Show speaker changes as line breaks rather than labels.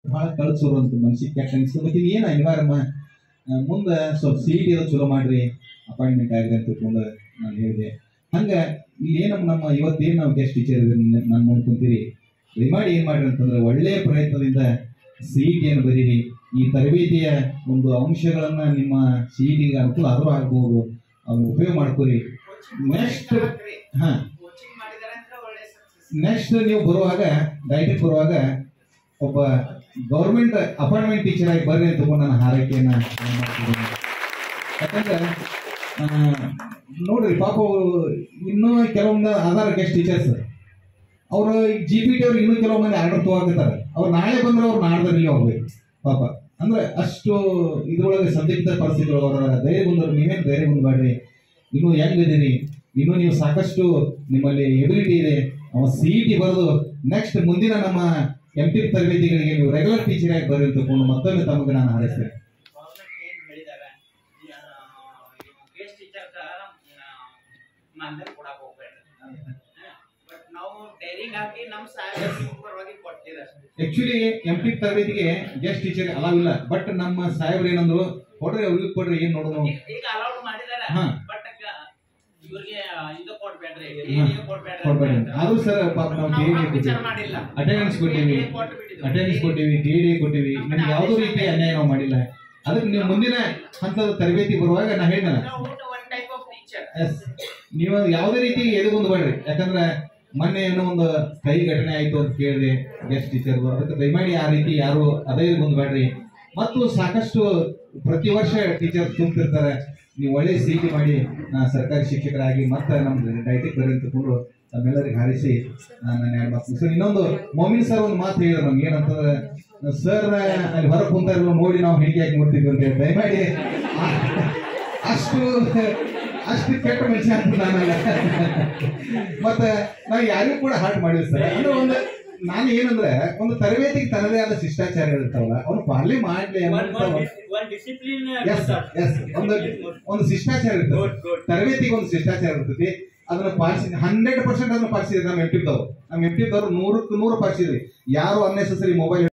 ಭಾಳ ಕಳ್ಸೋರು ಅಂತ ಮನ್ಸಿಗೆ ಕೆಟ್ಟ ಅನಿಸ್ತು ಮತ್ತೆ ಏನು ಅನಿವಾರ್ಯಮ್ಮ ಮುಂದೆ ಸ್ವಲ್ಪ ಸಿ ಟಿ ಚಲೋ ಮಾಡ್ರಿ ಅಪಾಯಿಂಟ್ಮೆಂಟ್ ಆಗ್ರಿ ಅಂತ ತಿಳ್ಕೊಂಡು ನಾನು ಹೇಳಿದೆ ಹಂಗೆ ಇಲ್ಲಿ ನಮ್ಮ ನಮ್ಮ ಇವತ್ತೇನು ನಾವು ಗೆಸ್ಟ್ ಟೀಚರ್ ನಾನು ಮುಂದೆ ಕುಂತೀರಿ ದಯಮಾಡಿ ಏನು ಮಾಡ್ರಿ ಅಂತಂದ್ರೆ ಒಳ್ಳೆಯ ಪ್ರಯತ್ನದಿಂದ ಸಿ ಇ ಟಿಯನ್ನು ಬರೀರಿ ಈ ತರಬೇತಿಯ ಒಂದು ಅಂಶಗಳನ್ನು ನಿಮ್ಮ ಸಿ ಇ ಟಿಗೆ ಅನುಕೂಲ ಆದರೂ ಆಗ್ಬೋದು ಅದನ್ನ ಉಪಯೋಗ ಮಾಡ್ಕೋರಿ ನೆಕ್ಸ್ಟ್ ಹಾಂ
ಕೋಚಿಂಗ್ ಮಾಡಿದಾರೆ ಅಂದ್ರೆ ಒಳ್ಳೆ ಸಕ್ಸಸ್
ನೆಕ್ಸ್ಟ್ ನೀವು ಬರುವಾಗ ಡೈರೆಕ್ಟ್ ಬರುವಾಗ ಒಬ್ಬ ಗೌರ್ಮೆಂಟ್ ಅಪಾಯಿಂಟ್ಮೆಂಟ್ ಟೀಚರ್ ಆಗಿ ಬರ್ರಿ ಅಂತ ತಗೊಂಡು ನಾನು ಹಾರೈಕೆಯನ್ನ ನಾನು ಮಾಡ್ತಿದ್ದೀನಿ ಯಾಕಂದ್ರೆ ಆ, ನೋಡ್ರಿ ಪಾಪ ಅವ್ರು ಇನ್ನೂ ಕೆಲವೊಂದು ಅದಾರ ಗೆಸ್ಟ್ ಟೀಚರ್ಸ್ ಅವರು ಜಿ ಪಿ ಟಿ ಅವ್ರು ಇನ್ನೂ ಕೆಲವು ಮಂದಿ ಆರ್ಡರ್ ತಗೋಕತ್ತಾರೆ ಅವ್ರು ನಾಳೆ ಬಂದ್ರೆ ಅವ್ರು ನಾಡ್ದಲ್ಲಿ ಹೋಗ್ಬೇಕು ಪಾಪ ಅಂದ್ರೆ ಅಷ್ಟು ಇದ್ರೊಳಗೆ ಸಂದಿಗ್ಧ ಪರಿಸ್ಥಿತಿ ಒಳಗೆ ಅವ್ರ ಧೈರ್ಯ ಬಂದವ್ರು ನೀವೇನು ಧೈರ್ಯ ಬಂದ್ಬೇಡ್ರಿ ಇನ್ನೂ ಹೆಂಗಿದ್ದೀರಿ ಇನ್ನೂ ನೀವು ಸಾಕಷ್ಟು ನಿಮ್ಮಲ್ಲಿ ಎಬಿಲಿಟಿ ಇದೆ ಅವ ಸಿ ಇ ಟಿ ಬರೆದು ನೆಕ್ಸ್ಟ್ ಮುಂದಿನ ನಮ್ಮ ಎಂ ಟಿ ತರಬೇತಿಗಳಿಗೆ ನೀವು ರೆಗ್ಯುಲರ್ ಟೀಚರ್ ಆಗಿ ಬರ್ರಿ ಅಂತ ತಿಳ್ಕೊಂಡು ಮತ್ತೊಮ್ಮೆ ತಮಗೆ ನಾನು ಹಾರೈಸ್ತೇನೆ
ಗೌರ್ಮೆಂಟ್ ಏನ್ ಹೇಳಿದಾರೆ ಗೆಸ್ಟ್ ಟೀಚರ್ ಮಾನ್ಯತೆ ಕೊಡಕ್ ಹೋಗ್ಬೇಡ್ರಿ ಬಟ್ ನಾವು ಡೈರಿಂಗ್ ಹಾಕಿ ನಮ್ಮ ಸಾಹೇಬ್ ಪರವಾಗಿ ಕೊಟ್ಟಿದ್ದಾರೆ
ಆಕ್ಚುಲಿ ಎಂ ಟಿ ತರಬೇತಿಗೆ ಗೆಸ್ಟ್ ಟೀಚರ್ ಅಲಾವ್ ಇಲ್ಲ ಬಟ್ ನಮ್ಮ ಸಾಹೇಬ್ರು ಏನಂದ್ರು ಕೊಡ್ರಿ ಅವ್ರಿಗೆ ಕೊಡ್ರಿ ಏನ್ ನೋಡೋಣ
ಈಗ- ಈಗ ಅಲೌಡ್ ಮಾಡಿದಾರೆ
ಹಾ.
ಬಟ್ ಇವ್ರಿಗೆ ಇದು ಕೊಡ್ಬೇಡ್ರಿ
ಹಾ.
DA ಕೊಡ್ಬೇಡ್ರಿ
ಕೊಡ್ಬೇಡಿ
ಅಂತ.
ಆದ್ರೂ ಸರ್ ಪಾಪ ನಾವು
ನಾವು
ಡಿ
ಹಂಗ್ ವಿಚಾರ ಮಾಡಿಲ್ಲ
ಅಟೆಂಡೆನ್ಸ್ ಕೊಟ್ಟಿವಿ
DA ಕೊಟ್ಬಿಟ್ಟಿದ್ವಿ.
ಅಟೆಂಡೆನ್ಸ್ ಕೊಟ್ಟಿವಿ ಡಿ ಡಿ ಕೊಟ್ಟಿವಿ ನಿಮ್ಗೆ ಯಾವುದೋ ರೀತಿ ಅನ್ಯಾಯ ನಾವು ಮಾಡಿಲ್ಲ ಅದಕ್ಕೆ ನೀವು ಮುಂದಿನ ಹಂತದ ತರಬೇತಿ ಬರುವಾಗ ನಾ ಹೇಳಿದ
ನಾವು one type of teacher.
Yes ನೀವು ಯಾವುದೇ ರೀತಿ ಎದು ಬಂದ್ಬೇಡ್ರಿ ಯಾಕಂದ್ರೆ ಮೊನ್ನೆ ಏನೋ ಒಂದು ಕೈ ಘಟನೆ ಆಯ್ತು ಅಂತ ಕೇಳಿದೆ ಗೆಸ್ಟ್ ಟೀಚರ್ ಅದಕ್ಕೆ ದಯಮಾಡಿ ಆ ರೀತಿ ಯಾರು ಅದೇ ಬಂದ್ಬೇಡ್ರಿ ಮತ್ತು ಸಾಕಷ್ಟು ಪ್ರತಿ ವರ್ಷ ಟೀಚರ್ ತುಂಬ್ತಿರ್ತಾರೆ ನೀವು ಒಳ್ಳೆ ಸಿಟಿ ಮಾಡಿ ಆ, ಸರ್ಕಾರಿ ಶಿಕ್ಷಕರಾಗಿ ಮತ್ತೆ ನಮ್ದು ಡೈಟಿಗೆ ಬರೀ ತಗೊಂಡು ತಮ್ಮೆಲ್ಲರಿಗೆ ಹಾರಿಸಿ ನಾನು ಎರಡು ಮಾತು ಸರ್ ಇನ್ನೊಂದು ಮೊಮಿನ್ ಸರ್ ಒಂದು ಮಾತು ಹೇಳಿದ್ರು ನಮ್ಗೆ ಏನಂತಂದ್ರೆ ಸರ್ ಅಲ್ಲಿ ಹೊರಗೆ ಕುಂತ ನೋಡಿ ನಾವು ಹೆಂಗೆ ಹಾಕಿ ನೋಡ್ತಿದ್ವಿ ಅಂತ ಹೇಳಿ ದಯಮಾಡಿ ಆ- ಅಷ್ಟು ಅಷ್ಟು ಕೆಟ್ಟ ಮನುಷ್ಯ ಅಂತ ನಾನಲ್ಲ ಮತ್ತೆ ನಾವು ಯಾರಿಗೂ ಕೂಡ ಹಾರ್ಟ್ ಮಾಡಿವಿ ಸರ್ ಅಂದ್ರೆ ಒಂದು ನಾನು ಏನಂದ್ರೆ ಒಂದು ತರಬೇತಿಗೆ ತನ್ನದೇ ಆದ ಶಿಷ್ಟಾಚಾರ ಇರ್ತಾವಲ್ಲ ಅವ್ನು ಪಾಲನೆ ಮಾಡ್ಲಿ
one
ಅನ್ನೋ
one dis- one discipline uh,
yes
method.
Yes ಒಂದು ಒಂದು ಶಿಷ್ಟಾಚಾರ ಇರ್ತದೆ
Good, good.
ತರಬೇತಿಗೆ ಒಂದು ಶಿಷ್ಟಾಚಾರ ಇರ್ತೈತಿ ಅದನ್ನ ಪಾಲಿಸಿ ಹಂಡ್ರೆಡ್ ಪರ್ಸೆಂಟ್ ಅದನ್ನ ಪಾಲಿಸಿದ್ರೆ ನಮ್ಮ ಎಂ ಟಿದವರು ನಮ್ಮ ಎಂ ಟಿದವರು ನೂರಕ್ಕೆ ನೂರು ಪಾಲಿಸಿದ್ರಿ ಯಾರು ಅನ್ನೆಸೆಸರಿ ಮೊಬೈಲ್